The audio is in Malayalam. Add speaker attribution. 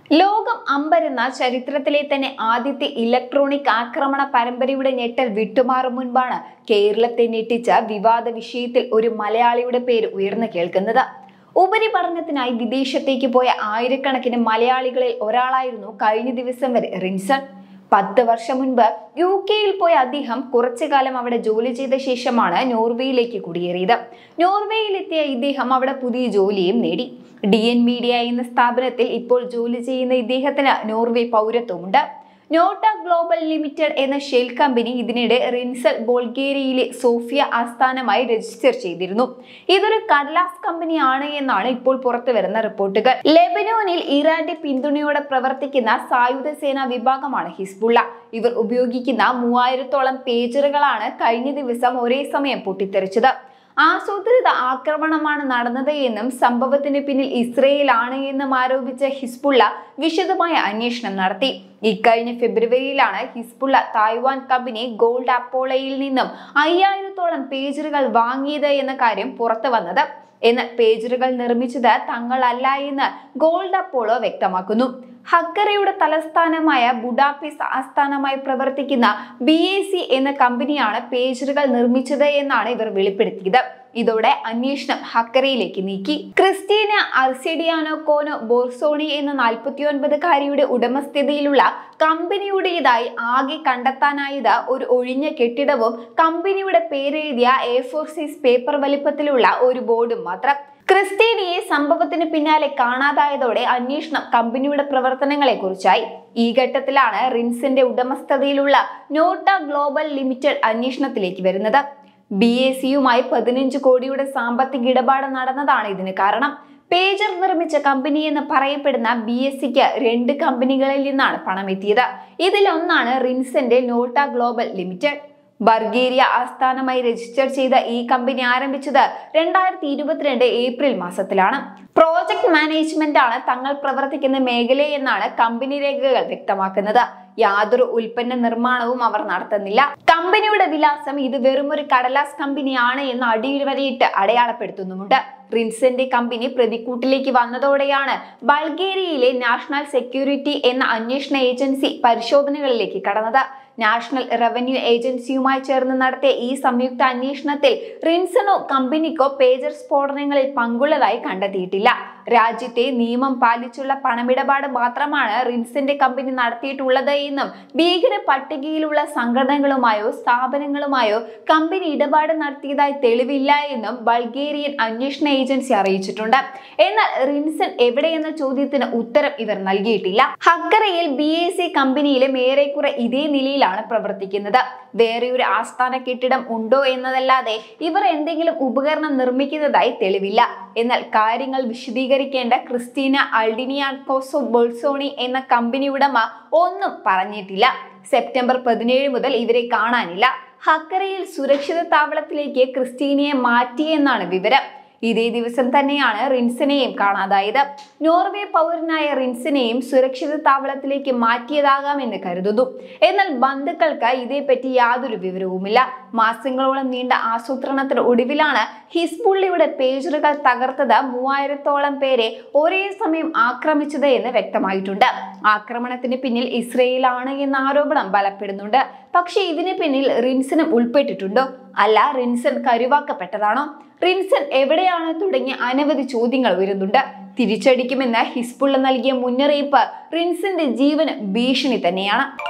Speaker 1: ലോകം അമ്പരുന്ന ചരിത്രത്തിലെ തന്നെ ആദ്യത്തെ ഇലക്ട്രോണിക് ആക്രമണ പരമ്പരയുടെ ഞെട്ടൽ വിട്ടുമാറും മുൻപാണ് കേരളത്തെ ഞെട്ടിച്ച വിവാദ വിഷയത്തിൽ ഒരു മലയാളിയുടെ പേര് ഉയർന്നു കേൾക്കുന്നത് ഉപരിപഠനത്തിനായി വിദേശത്തേക്ക് പോയ ആയിരക്കണക്കിന് മലയാളികളിൽ ഒരാളായിരുന്നു കഴിഞ്ഞ ദിവസം വരെ റിൻസൺ പത്ത് വർഷം മുൻപ് യു കെയിൽ പോയ അദ്ദേഹം കുറച്ചു കാലം അവിടെ ജോലി ചെയ്ത ശേഷമാണ് നോർവേയിലേക്ക് കുടിയേറിയത് നോർവേയിലെത്തിയ ഇദ്ദേഹം അവിടെ പുതിയ ജോലിയും നേടി ഡി എൻ മീഡിയ എന്ന സ്ഥാപനത്തിൽ ഇപ്പോൾ ജോലി ചെയ്യുന്ന ഇദ്ദേഹത്തിന് നോർവേ പൗരത്വമുണ്ട് നോട്ട ഗ്ലോബൽ ലിമിറ്റഡ് എന്ന ഷെൽ കമ്പനി ഇതിനിടെ റിൻസൽ ബോൾഗേരിയയിലെ സോഫിയ ആസ്ഥാനമായി രജിസ്റ്റർ ചെയ്തിരുന്നു ഇതൊരു കടലാസ് കമ്പനിയാണ് എന്നാണ് ഇപ്പോൾ പുറത്തു വരുന്ന റിപ്പോർട്ടുകൾ ലെബനോനിൽ ഇറാന്റെ പിന്തുണയോടെ പ്രവർത്തിക്കുന്ന സായുധ സേനാ വിഭാഗമാണ് ഹിസ്ബുള്ള ഇവർ ഉപയോഗിക്കുന്ന മൂവായിരത്തോളം പേജറുകളാണ് കഴിഞ്ഞ ദിവസം ഒരേ സമയം പൊട്ടിത്തെറിച്ചത് ആസൂത്രിത ആക്രമണമാണ് നടന്നത് എന്നും സംഭവത്തിന് പിന്നിൽ ഇസ്രയേലാണ് എന്നും ആരോപിച്ച ഹിസ്ബുള്ള വിശദമായ അന്വേഷണം നടത്തി ഇക്കഴിഞ്ഞ ഫെബ്രുവരിയിലാണ് ഹിസ്ബുള്ള തായ്വാൻ കമ്പനി ഗോൾഡ് അപ്പോളയിൽ നിന്നും അയ്യായിരത്തോളം പേജറുകൾ വാങ്ങിയത് എന്ന കാര്യം പുറത്തു വന്നത് എന്നാൽ പേജറുകൾ നിർമ്മിച്ചത് തങ്ങളല്ല എന്ന് ഗോൾഡ് അപ്പോളോ വ്യക്തമാക്കുന്നു ഹക്കറയുടെ തലസ്ഥാനമായ ബുഡാപെസ്റ്റ് ആസ്ഥാനമായി പ്രവർത്തിക്കുന്ന ബി എ സി എന്ന കമ്പനിയാണ് പേജറുകൾ നിർമ്മിച്ചത് എന്നാണ് ഇവർ വെളിപ്പെടുത്തിയത് ഇതോടെ അന്വേഷണം ഹക്കറയിലേക്ക് നീക്കി ക്രിസ്റ്റീന അർസിഡിയാനോ കോനോ ബോർസോണി എന്ന നാൽപ്പത്തിയൊൻപതുകാരിയുടെ ഉടമസ്ഥതയിലുള്ള കമ്പനിയുടേതായി ആകെ കണ്ടെത്താനായത് ഒരു ഒഴിഞ്ഞ കെട്ടിടവും കമ്പനിയുടെ പേരെഴുതിയ എ ഫോർ സൈസ് പേപ്പർ വലിപ്പത്തിലുള്ള ഒരു ബോർഡും മാത്രം ക്രിസ്റ്റീനയെ സംഭവത്തിന് പിന്നാലെ കാണാതായതോടെ അന്വേഷണം കമ്പനിയുടെ പ്രവർത്തനങ്ങളെ കുറിച്ചായി ഈ ഘട്ടത്തിലാണ് റിൻസിന്റെ ഉടമസ്ഥതയിലുള്ള നോട്ട ഗ്ലോബൽ ലിമിറ്റഡ് അന്വേഷണത്തിലേക്ക് വരുന്നത് ബി എ സിയുമായി പതിനഞ്ച് കോടിയുടെ സാമ്പത്തിക ഇടപാട് നടന്നതാണ് ഇതിന് കാരണം പേജർ നിർമ്മിച്ച കമ്പനി എന്ന് പറയപ്പെടുന്ന ബി എസ് സിക്ക് രണ്ട് കമ്പനികളിൽ നിന്നാണ് പണം എത്തിയത് ഇതിലൊന്നാണ് റിൻസന്റെ നോട്ട ഗ്ലോബൽ ലിമിറ്റഡ് ബർഗേരിയ ആസ്ഥാനമായി രജിസ്റ്റർ ചെയ്ത ഈ കമ്പനി ആരംഭിച്ചത് രണ്ടായിരത്തി ഇരുപത്തിരണ്ട് ഏപ്രിൽ മാസത്തിലാണ് പ്രോജക്ട് മാനേജ്മെന്റ് ആണ് തങ്ങൾ പ്രവർത്തിക്കുന്ന മേഖലയെന്നാണ് കമ്പനി രേഖകൾ വ്യക്തമാക്കുന്നത് യാതൊരു ഉൽപ്പന്ന നിർമ്മാണവും അവർ നടത്തുന്നില്ല കമ്പനിയുടെ വിലാസം ഇത് വെറുമൊരു കടലാസ് കമ്പനിയാണ് എന്ന് അടിവരയിട്ട് അടയാളപ്പെടുത്തുന്നുമുണ്ട് റിൻസന്റെ കമ്പനി പ്രതിക്കൂട്ടിലേക്ക് വന്നതോടെയാണ് ബൾഗേറിയയിലെ നാഷണൽ സെക്യൂരിറ്റി എന്ന അന്വേഷണ ഏജൻസി പരിശോധനകളിലേക്ക് കടന്നത് നാഷണൽ റവന്യൂ ഏജൻസിയുമായി ചേർന്ന് നടത്തിയ ഈ സംയുക്ത അന്വേഷണത്തിൽ റിൻസണോ കമ്പനിക്കോ പേജർ സ്ഫോടനങ്ങളിൽ പങ്കുള്ളതായി കണ്ടെത്തിയിട്ടില്ല രാജ്യത്തെ നിയമം പാലിച്ചുള്ള പണമിടപാട് മാത്രമാണ് റിൻസിന്റെ കമ്പനി നടത്തിയിട്ടുള്ളത് എന്നും ഭീകര പട്ടികയിലുള്ള സംഘടനകളുമായോ സ്ഥാപനങ്ങളുമായോ കമ്പനി ഇടപാട് നടത്തിയതായി തെളിവില്ല എന്നും ബൾഗേറിയൻ അന്വേഷണ ഏജൻസി അറിയിച്ചിട്ടുണ്ട് എന്നാൽ റിൻസൺ എവിടെയെന്ന ചോദ്യത്തിന് ഉത്തരം ഇവർ നൽകിയിട്ടില്ല ഹക്കറയിൽ ബി എ സി കമ്പനിയിലും ഏറെക്കുറെ ഇതേ നിലയിലാണ് പ്രവർത്തിക്കുന്നത് വേറെ ഒരു ആസ്ഥാന കെട്ടിടം ഉണ്ടോ എന്നതല്ലാതെ ഇവർ എന്തെങ്കിലും ഉപകരണം നിർമ്മിക്കുന്നതായി തെളിവില്ല എന്നാൽ കാര്യങ്ങൾ വിശദീകരിക്കേണ്ട ക്രിസ്റ്റീന അൾഡിനിയാക്കോസോ ബോൾസോണി എന്ന കമ്പനി ഉടമ ഒന്നും പറഞ്ഞിട്ടില്ല സെപ്റ്റംബർ പതിനേഴ് മുതൽ ഇവരെ കാണാനില്ല ഹക്കറയിൽ സുരക്ഷിത താവളത്തിലേക്ക് ക്രിസ്റ്റീനയെ മാറ്റിയെന്നാണ് വിവരം ഇതേ ദിവസം തന്നെയാണ് റിൻസിനെയും കാണാതായത് നോർവേ പൗരനായ റിൻസിനെയും സുരക്ഷിത താവളത്തിലേക്ക് മാറ്റിയതാകാമെന്ന് കരുതുന്നു എന്നാൽ ബന്ധുക്കൾക്ക് ഇതേപ്പറ്റി യാതൊരു വിവരവുമില്ല മാസങ്ങളോളം നീണ്ട ആസൂത്രണത്തിന് ഒടുവിലാണ് ഹിസ്ബുള്ളിയുടെ പേജറുകൾ തകർത്തത് മൂവായിരത്തോളം പേരെ ഒരേ സമയം ആക്രമിച്ചത് എന്ന് വ്യക്തമായിട്ടുണ്ട് ആക്രമണത്തിന് പിന്നിൽ ഇസ്രയേലാണ് എന്ന ആരോപണം ബലപ്പെടുന്നുണ്ട് പക്ഷേ ഇതിന് പിന്നിൽ റിൻസനും ഉൾപ്പെട്ടിട്ടുണ്ടോ അല്ല റിൻസൺ കരുവാക്കപ്പെട്ടതാണോ റിൻസൺ എവിടെയാണ് തുടങ്ങിയ അനവധി ചോദ്യങ്ങൾ ഉയരുന്നുണ്ട് തിരിച്ചടിക്കുമെന്ന് ഹിസ്ബുള്ള നൽകിയ മുന്നറിയിപ്പ് റിൻസിന്റെ ജീവന് ഭീഷണി തന്നെയാണ്